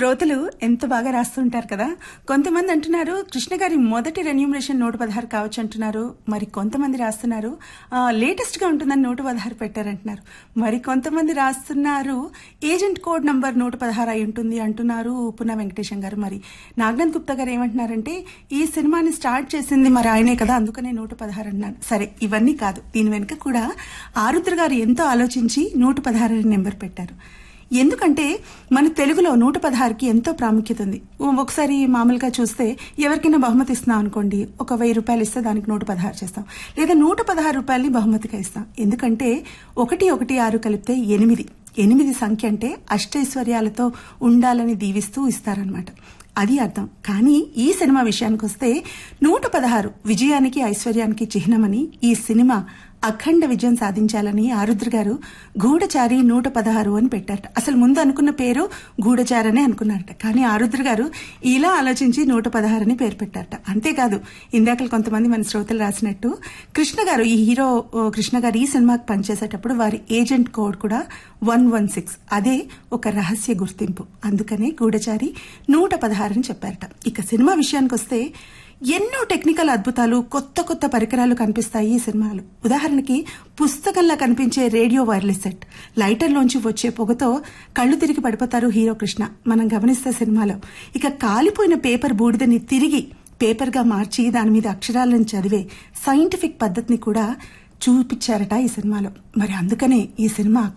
శ్రోతలు ఎంత బాగా రాస్తుంటారు కదా కొంతమంది అంటున్నారు కృష్ణ గారి మొదటి రెన్యూమరేషన్ నూట పదహారు కావచ్చు అంటున్నారు మరి కొంతమంది రాస్తున్నారు లేటెస్ట్ గా ఉంటుందని నూట పదహారు పెట్టారంటున్నారు మరి కొంతమంది రాస్తున్నారు ఏజెంట్ కోడ్ నంబర్ నూట పదహారు అయి ఉంటుంది అంటున్నారు పునా వెంకటేశం గారు మరి నాగనాథ్ గుప్తా గారు ఏమంటున్నారంటే ఈ సినిమాని స్టార్ట్ చేసింది మరి ఆయనే కదా అందుకనే నూట పదహారు అన్నాను సరే ఇవన్నీ కాదు దీని వెనుక కూడా ఆరుద్ర గారు ఎంతో ఆలోచించి నూట పదహారు అనే నెంబర్ పెట్టారు ఎందుకంటే మన తెలుగులో నూట పదహారుకి ఎంతో ప్రాముఖ్యత ఉంది ఒకసారి మామూలుగా చూస్తే ఎవరికైనా బహుమతి ఇస్తున్నాం అనుకోండి ఒక వెయ్యి రూపాయలు ఇస్తే దానికి నూట పదహారు చేస్తాం లేదా నూట పదహారు రూపాయలని బహుమతిగా ఇస్తాం ఎందుకంటే ఒకటి ఒకటి ఆరు కలిపితే ఎనిమిది ఎనిమిది సంఖ్య అంటే అష్టైశ్వర్యాలతో ఉండాలని దీవిస్తూ ఇస్తారనమాట అది అర్థం కానీ ఈ సినిమా విషయానికి వస్తే నూట పదహారు విజయానికి ఐశ్వర్యానికి చిహ్నమని ఈ సినిమా అఖండ విజయం సాధించాలని ఆరుద్ర గారు గూఢచారి నూట పదహారు అని పెట్టారట అసలు ముందు అనుకున్న పేరు గూఢచారనే అనుకున్నారట కానీ ఆరుద్ర గారు ఇలా ఆలోచించి నూట పదహారు అని పేరు పెట్టారట అంతేకాదు ఇందాక కొంతమంది మన శ్రోతలు రాసినట్టు కృష్ణ గారు ఈ హీరో ఓ, కృష్ణ గారు ఈ సినిమాకి పనిచేసేటప్పుడు వారి ఏజెంట్ కోడ్ కూడా వన్ వన్ సిక్స్ అదే ఒక రహస్య గుర్తింపు అందుకనే గూఢచారి నూట పదహారు అని చెప్పారట ఇక సినిమా విషయానికి వస్తే ఎన్నో టెక్నికల్ అద్భుతాలు కొత్త కొత్త పరికరాలు కనిపిస్తాయి ఈ సినిమాలు ఉదాహరణకి పుస్తకంలా కనిపించే రేడియో వైర్లెస్ సెట్ లైటర్లోంచి వచ్చే పొగతో కళ్ళు తిరిగి పడిపోతారు హీరో కృష్ణ మనం గమనిస్తే సినిమాలో ఇక కాలిపోయిన పేపర్ బూడిదని తిరిగి పేపర్ గా మార్చి దాని మీద అక్షరాలను చదివే సైంటిఫిక్ పద్ధతిని కూడా చూపించారట ఈ సినిమాలో మరి అందుకనే ఈ సినిమా